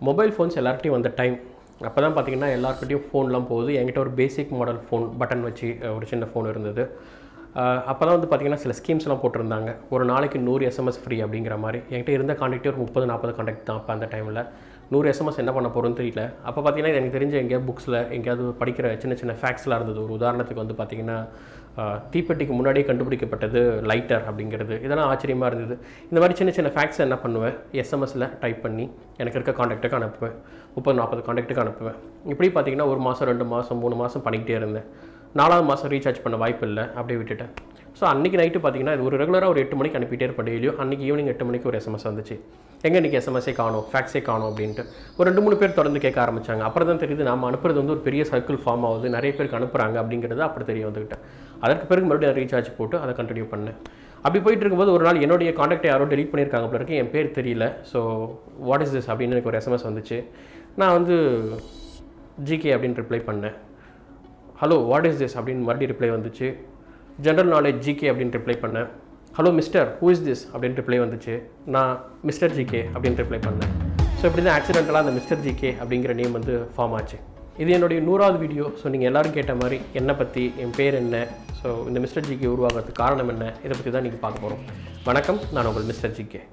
mobile phones எல்லார்கிட்டையும் வந்த time அப்போ தான் பார்த்தீங்கன்னா எல்லாருக்கிட்டையும் ஃபோன்லாம் போகுது என்கிட்ட ஒரு பேசிக் மாடல் ஃபோன் பட்டன் வச்சு அஹ், ஒரு சின்ன ஃபோன் இருந்தது அப்போ தான் வந்து பார்த்தீங்கன்னா சில ஸ்கீம்ஸ்லாம் போட்டிருந்தாங்க ஒரு நாளைக்கு நூறு எஸ்எம்எஸ் ஃப்ரீ அப்படிங்கிற மாதிரி என்கிட்ட இருந்த காண்டாக்டே ஒரு முப்பது நாற்பது காண்டாக்ட் தான் அப்போ அந்த டைமில் நூறு எஸ்எம்எஸ் என்ன பண்ண போகிறோன்னு தெரியல அப்போ பார்த்தீங்கன்னா எனக்கு தெரிஞ்ச எங்கேயாவது புக்ஸில் எங்கேயாவது படிக்கிற சின்ன சின்ன ஃபேக்ட்ஸ்லாம் இருந்தது ஒரு உதாரணத்துக்கு வந்து பார்த்தீங்கன்னா ஆஹ், தீப்பெட்டிக்கு முன்னாடியே கண்டுபிடிக்கப்பட்டது லைட்டர் அப்படிங்கிறது இதெல்லாம் ஆச்சரியமாக இருந்தது இந்த மாதிரி சின்ன சின்ன ஃபேக்ட்ஸ் என்ன பண்ணுவேன் எஸ்எம்எஸில் டைப் பண்ணி எனக்கு இருக்க காண்டாக்ட்டுக்கு அனுப்புவேன் முப்பது நாற்பது காண்டாக்ட்டுக்கு அனுப்புவேன் இப்படி பார்த்தீங்கன்னா ஒரு மாதம் ரெண்டு மாதம் மூணு மாதம் பண்ணிக்கிட்டே இருந்தேன் நாலாவது மாதம் ரீசார்ஜ் பண்ண வாய்ப்பு இல்லை அப்படியே விட்டுட்டேன் ஸோ அன்றைக்கி நைட்டு பார்த்தீங்கன்னா இது ஒரு ரெகுலராக ஒரு எட்டு மணிக்கு அனுப்பிட்டே இருப்பேன் டெய்லியும் அன்றைக்கி ஈவினிங் எட்டு மணிக்கு ஒரு எஸ்எம்எஸ் வந்துச்சு எங்கே இன்றைக்கி எஸ்எம்எஸ்ஸே காணும் ஃபேக்ஸே காணும் அப்படின்ட்டு ஒரு ரெண்டு மூணு பேர் தொடர்ந்து கேட்க ஆரம்பிச்சாங்க அப்புறம் தான் தெரியுது நம்ம அனுப்புறது வந்து ஒரு பெரிய சர்க்கிள் ஃபார்ம் ஆகுது நிறைய பேருக்கு அனுப்புகிறாங்க அப்படிங்கிறது அப்படி தெரிய வந்துக்கிட்டேன் அதற்கு பிறகு மறுபடியும் ரீசார்ஜ் போட்டு அதை கண்டினியூ பண்ணேன் அப்படி போயிட்டு இருக்கும்போது ஒரு நாள் என்னுடைய காண்டாக்டை யாரோ டெலீட் பண்ணியிருக்காங்க போல இருக்கு என் பேர் தெரியல ஸோ வாட் இஸ் திஸ் அப்படின்னு எனக்கு ஒரு எஸ்எம்எஸ் வந்துச்சு நான் வந்து ஜிகே அப்படின்னு ரிப்ளை பண்ணேன் ஹலோ வாட் இஸ் திஸ் அப்படின்னு மறுபடியும் ரிப்ளை வந்துச்சு ஜென்ரல் நாலேஜ் ஜிகே அப்படின்னு ரிப்ளை பண்ணேன் hello mister who is this அப்படின்னு ரிப்ளை வந்துச்சு நான் மிஸ்டர் ஜிகே அப்படின்னு ரிப்ளை பண்ணேன் ஸோ இப்படி தான் ஆக்சிடென்டலாக அந்த மிஸ்டர் ஜிகே அப்படிங்கிற நேம் வந்து ஃபார்ம் ஆச்சு இது என்னுடைய நூறாவது வீடியோ ஸோ நீங்கள் எல்லாரும் கேட்ட மாதிரி என்னை பற்றி என் பேர் என்ன ஸோ இந்த மிஸ்டர் ஜிகே உருவாகிறதுக்கு காரணம் என்ன இதை பற்றி தான் நீங்கள் பார்க்க போகிறோம் வணக்கம் நான் உங்கள் மிஸ்டர் ஜிகே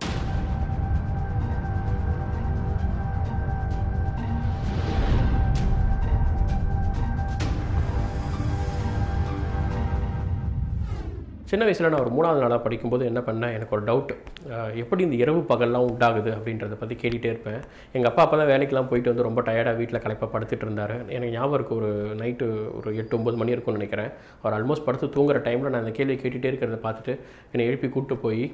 சின்ன வயசில் நான் ஒரு மூணாவது நாளாக படிக்கும்போது என்ன பண்ணேன் எனக்கு ஒரு டவுட் எப்படி இந்த இரவு பகல்லாம் உண்டாகுது அப்படின்றத பற்றி கேட்டுகிட்டே இருப்பேன் எங்கள் அப்பா அப்போ தான் வேலைக்கெலாம் போயிட்டு வந்து ரொம்ப டயர்டாக வீட்டில் களைப்பாக படுத்துட்டு இருந்தார் எனக்கு ஞாபகம் இருக்கு ஒரு நைட்டு ஒரு எட்டு ஒம்பது மணி இருக்கும்னு நினைக்கிறேன் அவர் ஆல்மோஸ்ட் படுத்து தூங்குற டைமில் நான் அந்த கேள்வி கேட்டுகிட்டே இருக்கிறத பார்த்துட்டு என்னை எழுப்பி கூப்பிட்டு போய்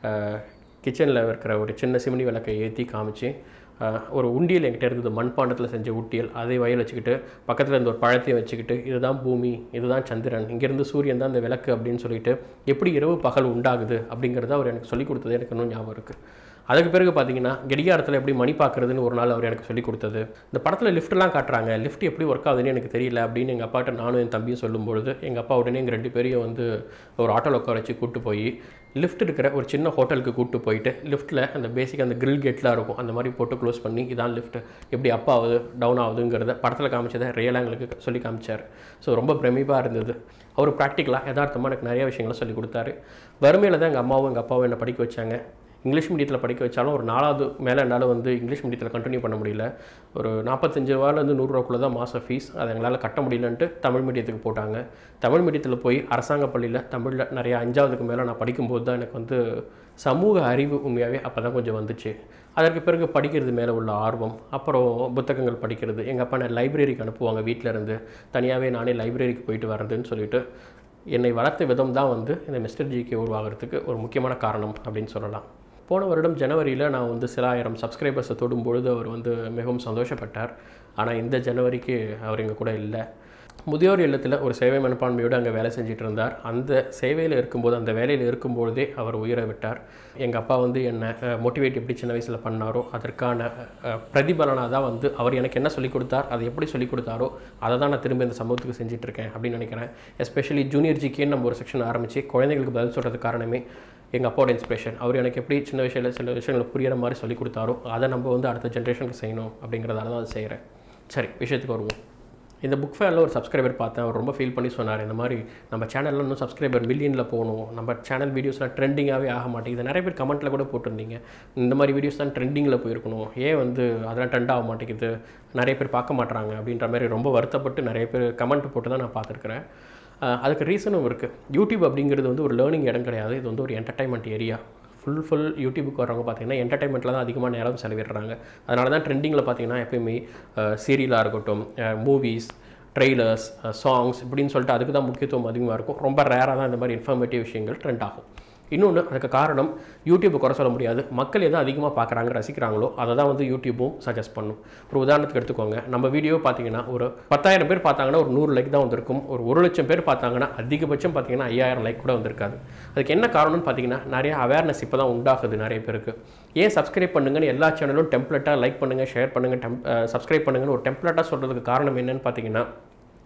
கிச்சனில் இருக்கிற ஒரு சின்ன சிமினி விளக்கை ஏற்றி காமிச்சு அஹ், ஒரு உண்டியல் என்கிட்ட இருந்தது மண்பாண்டத்தில் செஞ்ச உண்டியல் அதை வயல் வச்சுக்கிட்டு பக்கத்தில் இருந்த ஒரு பழத்தையும் வச்சுக்கிட்டு இதுதான் பூமி இதுதான் சந்திரன் இங்கேருந்து சூரியன் தான் இந்த விளக்கு அப்படின்னு சொல்லிட்டு எப்படி இரவு பகல் உண்டாகுது அப்படிங்கிறத அவர் எனக்கு சொல்லிக் கொடுத்தது எனக்கு இன்னும் ஞாபகம் இருக்குது அதுக்கு பிறகு பார்த்தீங்கன்னா கடிகாரத்தில் எப்படி மணி பார்க்குறதுன்னு ஒரு நாள் அவர் எனக்கு சொல்லிக் கொடுத்தது இந்த படத்தில் லிஃப்ட்லாம் காட்டுறாங்க லிஃப்ட் எப்படி ஒர்க் ஆகுதுன்னு எனக்கு தெரியல அப்படின்னு எங்கள் அப்பாட்ட நானும் என் தம்பியும் சொல்லும்பொழுது எங்கள் அப்பா உடனே எங்கள் ரெண்டு பேரையும் வந்து ஒரு ஆட்டோவில் உட்கார வச்சு கூப்பிட்டு போய் லிஃப்ட் இருக்கிற ஒரு சின்ன ஹோட்டலுக்கு கூப்பிட்டு போயிட்டு லிஃப்ட்டில் அந்த பேசிக் அந்த grill கேட்லாம் இருக்கும் அந்த மாதிரி போட்டு க்ளோஸ் பண்ணி இதான் லிஃப்ட் எப்படி அப் ஆகுது டவுன் ஆகுதுங்கிறத படத்தில் காமிச்சதை ரியலாக எங்களுக்கு சொல்லி காமிச்சார் ஸோ ரொம்ப பிரமிப்பாக இருந்தது அவர் ப்ராக்டிக்கலாக யதார்த்தமாக எனக்கு நிறைய விஷயங்களை சொல்லி கொடுத்தாரு வறுமையில் தான் எங்கள் அம்மாவும் எங்கள் அப்பாவும் என்னை படிக்க வச்சாங்க இங்கிலீஷ் மீடியத்தில் படிக்க வச்சாலும் ஒரு நாலாவது மேலே என்னால் வந்து இங்கிலீஷ் மீடியத்தில் கண்டினியூ பண்ண முடியல ஒரு நாற்பத்தஞ்சு ரூபாலேருந்து நூறுரூவாக்குள்ளே தான் மாதம் ஃபீஸ் அதை எங்களால் கட்ட முடியலன்ட்டு தமிழ் மீடியத்துக்கு போட்டாங்க தமிழ் மீடியத்தில் போய் அரசாங்க பள்ளியில் தமிழில் நிறைய அஞ்சாவதுக்கு மேலே நான் படிக்கும்போது தான் எனக்கு வந்து சமூக அறிவு உண்மையாகவே அப்போ தான் கொஞ்சம் வந்துச்சு அதற்கு பிறகு படிக்கிறது மேலே உள்ள ஆர்வம் அப்புறம் புத்தகங்கள் படிக்கிறது எங்கள் அப்பா நான் லைப்ரரிக்கு அனுப்புவாங்க வீட்டில் இருந்து தனியாகவே நானே லைப்ரரிக்கு போயிட்டு வரதுன்னு சொல்லிட்டு என்னை வளர்த்த விதம் தான் வந்து இந்த மிஸ்டர் ஜிகே உருவாகிறதுக்கு ஒரு முக்கியமான காரணம் அப்படின்னு சொல்லலாம் போன வருடம் ஜனவரியில் நான் வந்து சில ஆயிரம் சப்ஸ்கிரைபர்ஸை தொடும்பொழுது அவர் வந்து மிகவும் சந்தோஷப்பட்டார் ஆனால் இந்த ஜனவரிக்கு அவர் எங்கள் கூட இல்லை முதியோர் இல்லத்தில் ஒரு சேவை மனப்பான்மையோடு அங்கே வேலை செஞ்சுட்டு இருந்தார் அந்த சேவையில் இருக்கும்போது அந்த வேலையில் இருக்கும்பொழுதே அவர் உயிரை விட்டார் எங்கள் அப்பா வந்து என்னை மோட்டிவேட் எப்படி சின்ன வயசில் பண்ணாரோ அதற்கான அஹ், பிரதிபலனாக தான் வந்து அவர் எனக்கு என்ன சொல்லிக் கொடுத்தார் அதை எப்படி சொல்லிக் கொடுத்தாரோ அதை தான் நான் திரும்ப இந்த சமூகத்துக்கு செஞ்சுட்டு இருக்கேன் அப்படின்னு நினைக்கிறேன் எஸ்பெஷலி ஜூனியர் ஜிக்கேன்னு நம்ம ஒரு செக்ஷன் ஆரம்பித்து குழந்தைங்களுக்கு பதில் சொல்கிறதுக்கு காரணமே எங்கள் அப்பாவோட இன்ஸ்பிரேஷன் அவர் எனக்கு எப்படி சின்ன விஷயம் சில விஷயங்களை புரியிற மாதிரி சொல்லிக் கொடுத்தாரோ அதை நம்ம வந்து அடுத்த ஜென்ரேஷனுக்கு செய்யணும் அப்படிங்கிறதால தான் அதை செய்கிறேன் சரி விஷயத்துக்கு வருவோம் இந்த புக் ஃபேரில் ஒரு சப்ஸ்கிரைபர் பார்த்தேன் அவர் ரொம்ப ஃபீல் பண்ணி சொன்னார் இந்த மாதிரி நம்ம சேனலில் இன்னும் சப்ஸ்கிரைபர் மில்லியனில் போகணும் நம்ம சேனல் வீடியோஸ்லாம் ட்ரெண்டிங்காகவே ஆக மாட்டேங்குது நிறைய பேர் கமெண்ட்டில் கூட போட்டிருந்தீங்க இந்த மாதிரி வீடியோஸ் தான் ட்ரெண்டிங்கில் போயிருக்கணும் ஏன் வந்து அதெல்லாம் ட்ரெண்ட் ஆக மாட்டேங்குது நிறைய பேர் பார்க்க மாட்றாங்க அப்படின்ற மாதிரி ரொம்ப வருத்தப்பட்டு நிறைய பேர் கமெண்ட் போட்டு தான் நான் பார்த்துருக்குறேன் அஹ் அதுக்கு ரீசனும் இருக்குது யூடியூப் அப்படிங்கிறது வந்து ஒரு லேர்னிங் இடம் கிடையாது இது வந்து ஒரு என்டர்டைன்மெண்ட் ஏரியா ஃபுல் ஃபுல் யூடியூபுக்கு வரவங்க பார்த்தீங்கன்னா என்டர்டைன்மெண்ட்டில் தான் அதிகமாக நேரம் செலவிடுறாங்க அதனால தான் ட்ரெண்டிங்கில் பார்த்தீங்கன்னா எப்பயுமே சீரியலாக இருக்கட்டும் மூவிஸ் ட்ரெய்லர்ஸ் சாங்ஸ் இப்படின்னு சொல்லிட்டு அதுக்கு தான் முக்கியத்துவம் அதிகமாக இருக்கும் ரொம்ப ரேராக தான் இந்த மாதிரி இன்ஃபர்மேட்டிவ் விஷயங்கள் ட்ரெண்ட் ஆகும் இன்னொன்று அதுக்கு காரணம் யூடியூப்பை குறை சொல்ல முடியாது மக்கள் எதை அதிகமாக பார்க்குறாங்க ரசிக்கிறாங்களோ அதை தான் வந்து யூடியூப்பும் சஜஸ்ட் பண்ணும் ஒரு உதாரணத்துக்கு எடுத்துக்கோங்க நம்ம வீடியோ பார்த்தீங்கன்னா ஒரு பத்தாயிரம் பேர் பார்த்தாங்கன்னா ஒரு நூறு லைக் தான் வந்திருக்கும் ஒரு ஒரு லட்சம் பேர் பார்த்தாங்கன்னா அதிகபட்சம் பார்த்தீங்கன்னா ஐயாயிரம் லைக் கூட வந்திருக்காது அதுக்கு என்ன காரணம்னு பார்த்தீங்கன்னா நிறைய அவேர்னஸ் இப்போ தான் உண்டாகுது நிறைய பேருக்கு ஏன் சப்ஸ்கிரைப் பண்ணுங்கன்னு எல்லா சேனலும் டெம்ப்ளேட்டாக லைக் பண்ணுங்கள் ஷேர் பண்ணுங்கள் டெம் சப்ஸ்கிரைப் பண்ணுங்கன்னு ஒரு டெம்ப்ளேட்டாக சொல்கிறதுக்கு காரணம் என்னன்னு பார்த்தீங்கன்னா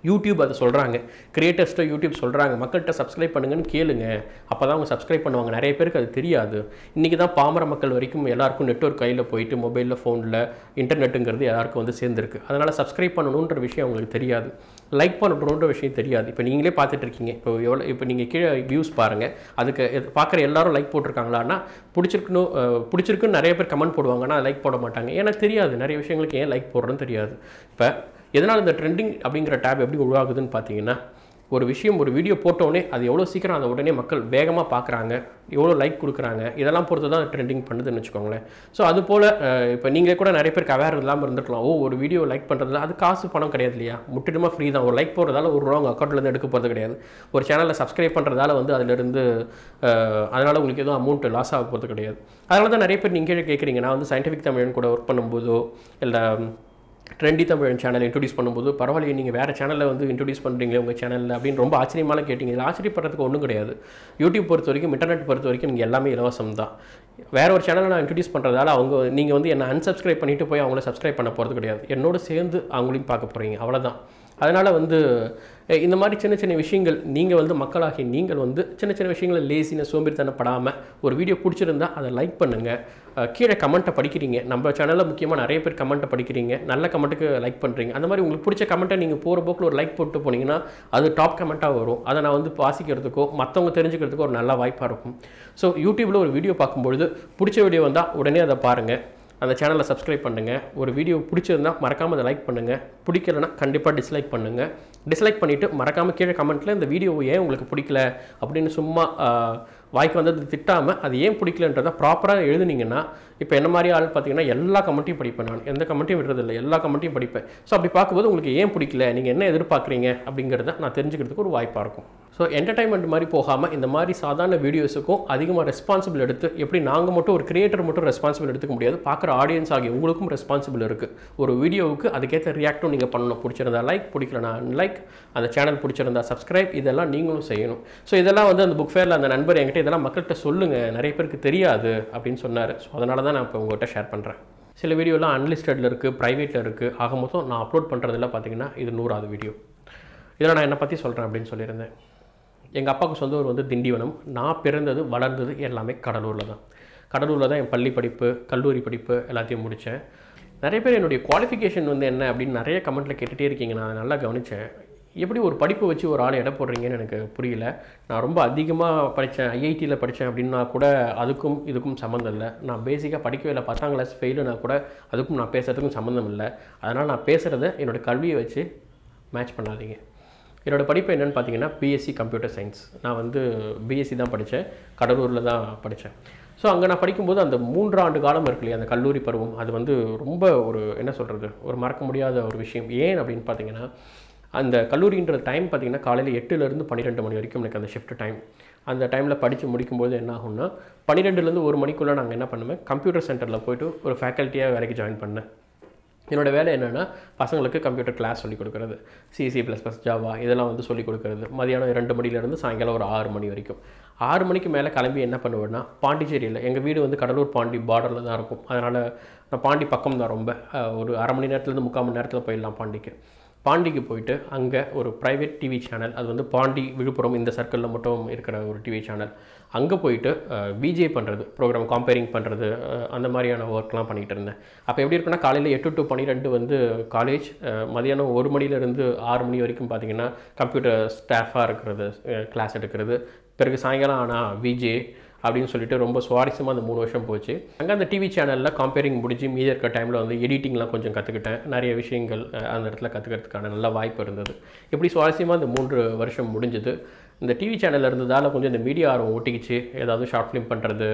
யூடியூப் அதை சொல்கிறாங்க கிரியேட்டர்ஸ்ட்டை யூடியூப் சொல்கிறாங்க மக்கள்கிட்ட சப்ஸ்கிரைப் பண்ணுங்கன்னு கேளுங்க அப்போ தான் அவங்க சப்ஸ்கிரைப் பண்ணுவாங்க நிறைய பேருக்கு அது தெரியாது இன்றைக்கி தான் பாமர மக்கள் வரைக்கும் எல்லாருக்கும் நெட்ஒர்க் கையில் போயிட்டு மொபைலில் ஃபோனில் இன்டர்நெட்டுங்கிறது எல்லாருக்கும் வந்து சேர்ந்துருக்கு அதனால் சப்ஸ்கிரைப் பண்ணணுன்ற விஷயம் அவங்களுக்கு தெரியாது லைக் பண்ணணுன்ற விஷயம் தெரியாது இப்போ நீங்களே பார்த்துட்டு இருக்கீங்க இப்போ எவ்வளோ இப்போ நீங்கள் கீழே வியூஸ் பாருங்கள் அதுக்கு எது- பார்க்குற எல்லாரும் லைக் போட்டிருக்காங்களான்னா பிடிச்சிருக்கணும் அஹ், பிடிச்சிருக்குன்னு நிறைய பேர் கமெண்ட் போடுவாங்க ஆனால் லைக் போட மாட்டாங்க ஏன்னா தெரியாது நிறைய விஷயங்களுக்கு ஏன் லைக் போடுறோன்னு தெரியாது இப்போ எதனால் இந்த ட்ரெண்டிங் அப்படிங்கிற டேப் எப்படி உருவாகுதுன்னு பார்த்தீங்கன்னா ஒரு விஷயம் ஒரு வீடியோ போட்டோடனே அது எவ்வளோ சீக்கிரம் அதை உடனே மக்கள் வேகமாக பார்க்குறாங்க எவ்வளோ லைக் கொடுக்குறாங்க இதெல்லாம் பொறுத்து தான் ட்ரெண்டிங் பண்ணுதுன்னு வச்சுக்கோங்களேன் ஸோ அது போல் இப்போ நீங்களே கூட நிறைய பேருக்கு அவேர் இல்லாமல் இருந்துருக்கலாம் ஓ ஒரு வீடியோ லைக் பண்ணுறதுல அது காசு பணம் கிடையாது இல்லையா முற்றிலுமா ஃப்ரீ தான் ஒரு லைக் போடுறதால ஒரு ரூபா உங்கள் அக்கௌண்ட்லேருந்து எடுக்க போகிறது கிடையாது ஒரு சேனலில் சப்ஸ்கிரைப் பண்ணுறதால வந்து அதிலிருந்து அதனால் உங்களுக்கு எதுவும் அமௌண்ட் லாஸ் ஆக போகிறது கிடையாது அதனால தான் நிறைய பேர் நீங்கள் கேட்குறீங்க நான் வந்து சயின்டிஃபிக் தமிழன் கூட ஒர்க் பண்ணும்போதோ இல்லை ட்ரெண்டி தமிழன் சேனல் இன்ட்ரடியூஸ் பண்ணும்போது பரவாயில்லையே நீங்கள் வேறு சேனலில் வந்து இன்ட்ரடியூஸ் பண்ணுறீங்களே உங்கள் சேனலில் அப்படின்னு ரொம்ப ஆச்சரியமான கேட்டிங்க இதில் ஆச்சரியப்படுறதுக்கு ஒன்றும் கிடையாது யூடியூப் பொறுத்த வரைக்கும் இன்டர்நெட் பொறுத்த வரைக்கும் நீங்கள் எல்லாமே இலவசம் தான் வேற ஒரு சேனலை நான் இன்ட்ரடியூஸ் பண்ணுறதால அவங்க நீங்கள் வந்து என்னை unsubscribe பண்ணிட்டு போய் அவங்கள சப்ஸ்கிரைப் பண்ண போகிறது கிடையாது என்னோட சேர்ந்து அவங்களையும் பார்க்க போகிறீங்க அவ்வளவுதான் அதனால் வந்து அஹ், இந்த மாதிரி சின்ன சின்ன விஷயங்கள் நீங்கள் வந்து மக்களாகி நீங்கள் வந்து சின்ன சின்ன விஷயங்களை லேசின சோம்பேறித்தனப்படாமல் ஒரு வீடியோ பிடிச்சிருந்தா அதை லைக் பண்ணுங்கள் கீழே கமெண்ட்டை படிக்கிறீங்க நம்ம சேனலில் முக்கியமாக நிறைய பேர் கமெண்ட்டை படிக்கிறீங்க நல்ல கமெண்ட்டுக்கு லைக் பண்ணுறீங்க அந்த மாதிரி உங்களுக்கு பிடிச்ச கமெண்ட்டை நீங்கள் போகிற போக்கில் ஒரு லைக் போட்டு போனீங்கன்னா அது டாப் கமெண்ட்டாக வரும் அதை நான் வந்து வாசிக்கிறதுக்கோ மற்றவங்க தெரிஞ்சுக்கிறதுக்கோ ஒரு நல்ல வாய்ப்பாக இருக்கும் ஸோ யூடியூப்பில் ஒரு வீடியோ பார்க்கும்பொழுது பிடிச்ச வீடியோ வந்தால் உடனே அதை பாருங்கள் அந்த சேனலை சப்ஸ்கிரைப் பண்ணுங்கள் ஒரு வீடியோ பிடிச்சிருந்தா மறக்காமல் அதை லைக் பண்ணுங்கள் பிடிக்கலனா கண்டிப்பாக டிஸ்லைக் பண்ணுங்கள் டிஸ்லைக் பண்ணிவிட்டு மறக்காமல் கீழே கமெண்ட்டில் இந்த வீடியோ ஏன் உங்களுக்கு பிடிக்கல அப்படின்னு சும்மா ஆஹ், வாய்க்கு வந்தது திட்டாமல் அது ஏன் பிடிக்கலன்றதை ப்ராப்பராக எழுதுனீங்கன்னா இப்போ என்ன மாதிரி ஆள் பார்த்தீங்கன்னா எல்லா கமெண்ட்டையும் படிப்பேன் நான் எந்த கமெண்ட்டையும் விடுறதில்லை எல்லா கமெண்ட்டையும் படிப்பேன் ஸோ அப்படி பார்க்கும்போது உங்களுக்கு ஏன் பிடிக்கல நீங்கள் என்ன எதிர்பார்க்குறீங்க அப்படிங்கிறத நான் தெரிஞ்சுக்கிறதுக்கு ஒரு வாய்ப்பாக இருக்கும் ஸோ என்டர்டைன்மெண்ட் மாதிரி போகாமல் இந்த மாதிரி சாதாரண வீடியோஸுக்கும் அதிகமாக ரெஸ்பான்சிபிள் எடுத்து எப்படி நாங்கள் மட்டும் ஒரு கிரியேட்டர் மட்டும் ரெஸ்பான்சிபிள் எடுத்துக்க முடியாது பார்க்குற ஆடியன்ஸ் ஆகிய உங்களுக்கும் ரெஸ்பான்சிபிள் இருக்குது ஒரு வீடியோவுக்கு அதுக்கேற்ற ரியாக்டும் நீங்கள் பண்ணணும் பிடிச்சிருந்தா லைக் பிடிக்கலனா லைக் அந்த சேனல் பிடிச்சிருந்தா சப்ஸ்கிரைப் இதெல்லாம் நீங்களும் செய்யணும் ஸோ இதெல்லாம் வந்து அந்த புக் ஃபேரில் அந்த நண்பர் என்கிட்ட இதெல்லாம் மக்கள்கிட்ட சொல்லுங்கள் நிறைய பேருக்கு தெரியாது அப்படின்னு சொன்னார் ஸோ அதனால தான் நான் இப்போ உங்கள்கிட்ட ஷேர் பண்ணுறேன் சில வீடியோலாம் அன்லிஸ்டடில் இருக்குது ப்ரைவேட்டில் இருக்குது ஆக மொத்தம் நான் அப்லோட் பண்ணுறதுல பார்த்தீங்கன்னா இது நூறாவது வீடியோ இதில் நான் என்னை பற்றி சொல்கிறேன் அப்படின்னு சொல்லியிருந்தேன் எங்கள் அப்பாவுக்கு சொந்த ஊர் வந்து திண்டிவனம் நான் பிறந்தது வளர்ந்தது எல்லாமே கடலூரில் தான் கடலூரில் தான் என் பள்ளி படிப்பு கல்லூரி படிப்பு எல்லாத்தையும் முடித்தேன் நிறைய பேர் என்னுடைய குவாலிஃபிகேஷன் வந்து என்ன அப்படின்னு நிறைய கமெண்ட்டில் கேட்டுகிட்டே இருக்கீங்க நான் அதை நல்லா கவனித்தேன் எப்படி ஒரு படிப்பு வச்சு ஒரு ஆளை எடை போடுறீங்கன்னு எனக்கு புரியல நான் ரொம்ப அதிகமாக படித்தேன் ஐஐடியில் படித்தேன் அப்படின்னா கூட அதுக்கும் இதுக்கும் சம்மந்தம் இல்லை நான் பேசிக்காக படிக்கவே இல்லை பத்தாம் கிளாஸ் ஃபெயிலுனா கூட அதுக்கும் நான் பேசுகிறதுக்கும் சம்மந்தம் இல்லை அதனால் நான் பேசுகிறத என்னோட கல்வியை வச்சு மேட்ச் பண்ணாதீங்க என்னோட படிப்பு என்னென்னு பார்த்தீங்கன்னா பிஎஸ்சி கம்ப்யூட்டர் சயின்ஸ் நான் வந்து பிஎஸ்சி தான் படித்தேன் கடலூரில் தான் படித்தேன் ஸோ அங்கே நான் படிக்கும்போது அந்த மூன்று ஆண்டு காலம் இருக்கு இல்லையா அந்த கல்லூரி பருவம் அது வந்து ரொம்ப ஒரு என்ன சொல்கிறது ஒரு மறக்க முடியாத ஒரு விஷயம் ஏன் அப்படின்னு பார்த்தீங்கன்னா அந்த கல்லூரின்ற டைம் பார்த்தீங்கன்னா காலையில் எட்டுலேருந்து பன்னிரெண்டு மணி வரைக்கும் எனக்கு அந்த ஷிஃப்ட் டைம் அந்த டைமில் படித்து முடிக்கும்போது என்ன ஆகும்னா பன்னிரெண்டுலேருந்து ஒரு மணிக்குள்ளே நாங்கள் என்ன பண்ணுவேன் கம்ப்யூட்டர் சென்டரில் போயிட்டு ஒரு ஃபேக்கல்ட்டியாக வேலைக்கு ஜாயின் பண்ணேன் என்னோட வேலை என்னென்னா பசங்களுக்கு கம்ப்யூட்டர் கிளாஸ் சொல்லிக் கொடுக்குறது சிசி ப்ளஸ் ப்ளஸ் ஜாவா இதெல்லாம் வந்து சொல்லிக் கொடுக்குறது மதியானம் ரெண்டு மணிலேருந்து சாயங்காலம் ஒரு ஆறு மணி வரைக்கும் ஆறு மணிக்கு மேலே கிளம்பி என்ன பண்ணுவேன்னா பாண்டிச்சேரியில் எங்கள் வீடு வந்து கடலூர் பாண்டி பார்டரில் தான் இருக்கும் அதனால் நான் பாண்டி பக்கம் தான் ரொம்ப அஹ், ஒரு அரை மணி நேரத்துலேருந்து முக்கால் மணி நேரத்தில் போயிடலாம் பாண்டிக்கு பாண்டிக்கு போயிட்டு அங்கே ஒரு ப்ரைவேட் டிவி சேனல் அது வந்து பாண்டி விழுப்புரம் இந்த சர்க்கிளில் மட்டும் இருக்கிற ஒரு டிவி சேனல் அங்கே போயிட்டு பிஜே பண்ணுறது ப்ரோக்ராம் காம்பேரிங் பண்ணுறது அந்த மாதிரியான ஒர்க்லாம் பண்ணிகிட்டு இருந்தேன் அப்போ எப்படி இருக்குன்னா காலையில் எட்டு டு பன்னிரெண்டு வந்து காலேஜ் மதியானம் ஒரு மணிலேருந்து ஆறு மணி வரைக்கும் பார்த்தீங்கன்னா கம்ப்யூட்டர் ஸ்டாஃபாக இருக்கிறது கிளாஸ் எடுக்கிறது பிறகு சாயங்காலம் ஆனால் விஜே அப்படின்னு சொல்லிட்டு ரொம்ப சுவாரஸ்யமாக அந்த மூணு வருஷம் போச்சு அங்கே அந்த டிவி சேனலில் காம்பேரிங் முடிஞ்சு மீதி இருக்க டைமில் வந்து எடிட்டிங்லாம் கொஞ்சம் கற்றுக்கிட்டேன் நிறைய விஷயங்கள் அஹ், அந்த இடத்துல கற்றுக்கிறதுக்கான நல்ல வாய்ப்பு இருந்தது இப்படி சுவாரஸ்யமாக அந்த மூன்று வருஷம் முடிஞ்சது இந்த டிவி சேனல் இருந்ததால் கொஞ்சம் இந்த மீடியா ஆர்வம் ஒட்டிக்கிச்சு ஏதாவது ஷார்ட் ஃபிலிம் பண்ணுறது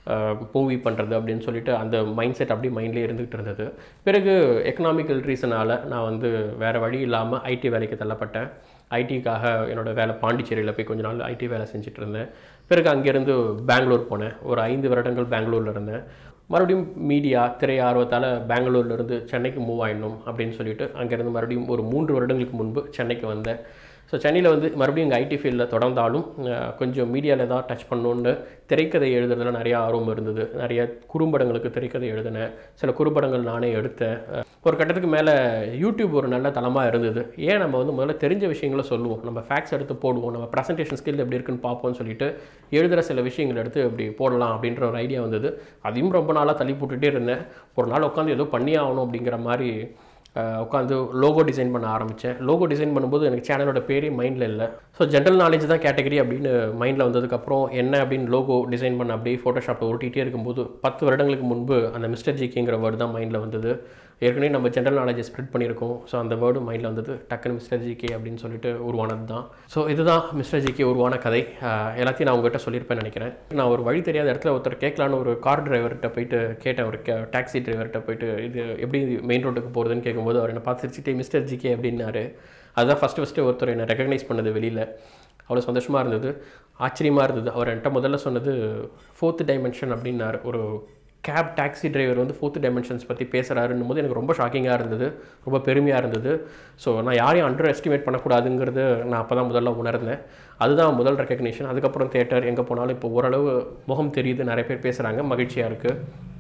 மூவி பண்ணுறது அப்படின்னு சொல்லிட்டு அந்த மைண்ட் செட் அப்படியே மைண்ட்லேயே இருந்துகிட்டு இருந்தது பிறகு எக்கனாமிக்கல் ரீசனால் நான் வந்து வேறு வழி இல்லாமல் ஐடி வேலைக்கு தள்ளப்பட்டேன் ஐடிக்காக என்னோட வேலை பாண்டிச்சேரியில் போய் கொஞ்ச நாள் ஐடி வேலை செஞ்சுட்டு இருந்தேன் பிறகு அங்கேருந்து பெங்களூர் போனேன் ஒரு ஐந்து வருடங்கள் பெங்களூரில் இருந்தேன் மறுபடியும் மீடியா திரை ஆர்வத்தால் பெங்களூர்லேருந்து சென்னைக்கு மூவ் ஆயிடணும் அப்படின்னு சொல்லிட்டு அங்கேருந்து மறுபடியும் ஒரு மூன்று வருடங்களுக்கு முன்பு சென்னைக்கு வந்தேன் ஸோ சென்னையில் வந்து மறுபடியும் இங்கே ஐடி ஃபீல்டில் தொடர்ந்தாலும் அஹ், கொஞ்சம் மீடியாவில் ஏதாவது டச் பண்ணணுன்னு திரைக்கதை எழுதுறதுல நிறைய ஆர்வம் இருந்தது நிறைய குறும்படங்களுக்கு திரைக்கதை எழுதினேன் சில குறும்படங்கள் நானே எடுத்தேன் அஹ், ஒரு கட்டத்துக்கு மேலே யூடியூப் ஒரு நல்ல தளமாக இருந்தது ஏன் நம்ம வந்து முதல்ல தெரிஞ்ச விஷயங்களை சொல்லுவோம் நம்ம ஃபேக்ட்ஸ் எடுத்து போடுவோம் நம்ம ப்ரெசன்டேஷன் ஸ்கில் எப்படி இருக்குன்னு பார்ப்போம்னு சொல்லிட்டு எழுதுகிற சில விஷயங்கள் எடுத்து இப்படி போடலாம் அப்படின்ற ஒரு ஐடியா வந்தது அதையும் ரொம்ப நாளாக தள்ளி போட்டுகிட்டே இருந்தேன் ஒரு நாள் உட்காந்து ஏதோ பண்ணி ஆகணும் அப்படிங்கிற மாதிரி உட்காந்து லோகோ டிசைன் பண்ண ஆரம்பித்தேன் லோகோ டிசைன் பண்ணும்போது எனக்கு சேனலோட பேரே மைண்டில் இல்லை ஸோ ஜென்ரல் நாலேஜ் தான் கேட்டகரி அப்படின்னு மைண்டில் வந்ததுக்கப்புறம் என்ன அப்படின்னு லோகோ டிசைன் பண்ண அப்படியே ஃபோட்டோஷாப்பில் உருட்டிகிட்டே இருக்கும்போது பத்து வருடங்களுக்கு முன்பு அந்த மிஸ்டர் ஜிக்கிங்கிற வேர்டு தான் மைண்டில் வந்தது ஏற்கனவே நம்ம ஜென்ரல் நாலேஜை ஸ்ப்ரெட் பண்ணியிருக்கோம் ஸோ அந்த வேர்டு மைண்டில் வந்தது டக்குன்னு மிஸ்டர் ஜிகே அப்படின்னு சொல்லிட்டு உருவானது தான் ஸோ இதுதான் மிஸ்டர் ஜிகே உருவான கதை ஆஹ் எல்லாத்தையும் நான் உங்ககிட்ட சொல்லியிருப்பேன்னு நினைக்கிறேன் நான் ஒரு வழி தெரியாத இடத்துல ஒருத்தர் கேட்கலான்னு ஒரு கார் டிரைவர்கிட்ட போயிட்டு கேட்டேன் ஒரு டாக்ஸி டிரைவர்கிட்ட போயிட்டு இது எப்படி மெயின் ரோட்டுக்கு போகிறதுன்னு கேட்கும்போது அவர் என்னை பார்த்து சிரிச்சிட்டே மிஸ்டர் ஜிகே அப்படின்னாரு அதுதான் ஃபஸ்ட்டு ஃபஸ்ட்டு ஒருத்தர் என்னை ரெகக்னைஸ் பண்ணது வெளியில் அவ்வளோ சந்தோஷமாக இருந்தது ஆச்சரியமாக இருந்தது அவர் என்கிட்ட முதல்ல சொன்னது ஃபோர்த் டைமென்ஷன் அப்படின்னாரு ஒரு கேப் டாக்ஸி டிரைவர் வந்து ஃபோர்த் டைமென்ஷன்ஸ் பற்றி பேசுகிறாருன்னும் போது எனக்கு ரொம்ப ஷாக்கிங்காக இருந்தது ரொம்ப பெருமையாக இருந்தது ஸோ நான் யாரையும் அண்டர் எஸ்டிமேட் பண்ணக்கூடாதுங்கிறது நான் அப்போ தான் முதல்ல உணர்ந்தேன் அதுதான் முதல் ரெக்கக்னிஷன் அதுக்கப்புறம் தேட்டர் எங்கே போனாலும் இப்போ ஓரளவு முகம் தெரியுது நிறைய பேர் பேசுகிறாங்க மகிழ்ச்சியாக இருக்குது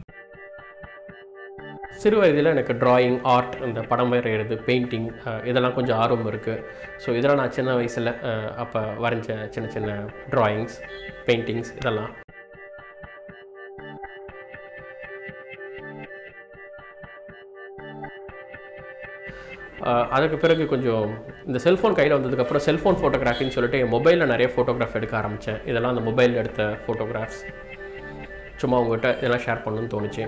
சிறு வயதில் எனக்கு டிராயிங் ஆர்ட் இந்த படம் வரைகிறது பெயிண்டிங் இதெல்லாம் கொஞ்சம் ஆர்வம் இருக்குது ஸோ இதெல்லாம் நான் சின்ன வயசில் அப்போ வரைஞ்ச சின்ன சின்ன டிராயிங்ஸ் பெயிண்டிங்ஸ் இதெல்லாம் அஹ் அதுக்கு பிறகு கொஞ்சம் இந்த செல்ஃபோன் கையில் வந்ததுக்கப்புறம் செல்ஃபோன் ஃபோட்டோகிராஃபின்னு சொல்லிட்டு என் மொபைலில் நிறைய ஃபோட்டோகிராஃப் எடுக்க ஆரம்பித்தேன் இதெல்லாம் அந்த மொபைலில் எடுத்த ஃபோட்டோகிராஃப்ஸ் சும்மா உங்கள்கிட்ட இதெல்லாம் ஷேர் பண்ணணும்னு தோணுச்சு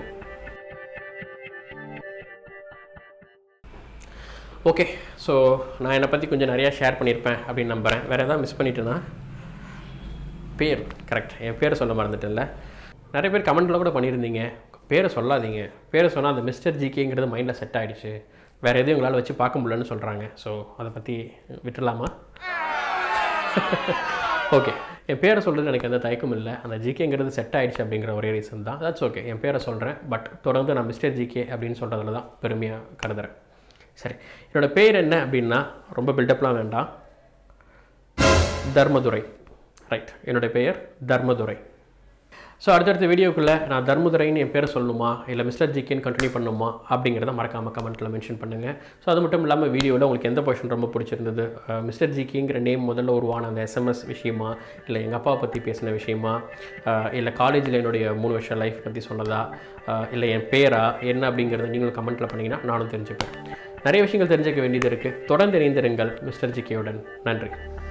ஓகே ஸோ நான் என்னை பற்றி கொஞ்சம் நிறையா ஷேர் பண்ணியிருப்பேன் அப்படின்னு நம்புகிறேன் வேறு எதாவது மிஸ் பண்ணிட்டேன்னா பேர் கரெக்ட் என் பேரை சொல்ல மறந்துட்டேன்ல நிறைய பேர் கமெண்ட்டில் கூட பண்ணியிருந்தீங்க பேரை சொல்லாதீங்க பேரை சொன்னால் அந்த மிஸ்டர் ஜிகேங்கிறது மைண்டில் செட் ஆகிடுச்சு வேறு எதையும் உங்களால் வச்சு பார்க்க முடியலன்னு சொல்கிறாங்க ஸோ அதை பற்றி விட்டுடலாமா ஓகே என் பேரை சொல்கிறது எனக்கு எந்த தயக்கம் இல்லை அந்த ஜிகேங்கிறது செட் ஆயிடுச்சு அப்படிங்கிற ஒரே ரீசன் தான் தட்ஸ் ஓகே என் பேரை சொல்கிறேன் பட் தொடர்ந்து நான் மிஸ்டர் ஜிகே அப்படின்னு சொல்கிறதுல தான் பெருமையாக கருதுறேன் சரி என்னோட பேர் என்ன அப்படின்னா ரொம்ப பில்டப்லாம் வேண்டாம் தர்மதுரை ரைட் என்னுடைய பெயர் தர்மதுரை ஸோ அடுத்தடுத்த வீடியோக்குள்ளே நான் தர்மதுரைன்னு என் பேரை சொல்லணுமா இல்லை மிஸ்டர் ஜிகேன்னு கண்டினியூ பண்ணணுமா அப்படிங்கிறத மறக்காமல் கமெண்ட்டில் மென்ஷன் பண்ணுங்கள் ஸோ அது மட்டும் இல்லாமல் வீடியோவில் உங்களுக்கு எந்த பொசிஷன் ரொம்ப பிடிச்சிருந்தது அஹ், மிஸ்டர் ஜிகேங்கிற நேம் முதல்ல உருவான அந்த எஸ்எம்எஸ் விஷயமா இல்லை எங்கள் அப்பாவை பற்றி பேசின விஷயமா அஹ், இல்லை காலேஜில் என்னுடைய மூணு வருஷம் லைஃப் பற்றி சொன்னதா அஹ், இல்லை என் பேரா என்ன அப்படிங்கிறத நீங்களும் கமெண்ட்டில் பண்ணிங்கன்னா நானும் தெரிஞ்சுப்பேன் நிறைய விஷயங்கள் தெரிஞ்சுக்க வேண்டியது இருக்குது தொடர்ந்து இணைந்திருங்கள் மிஸ்டர் ஜிகேயுடன் நன்றி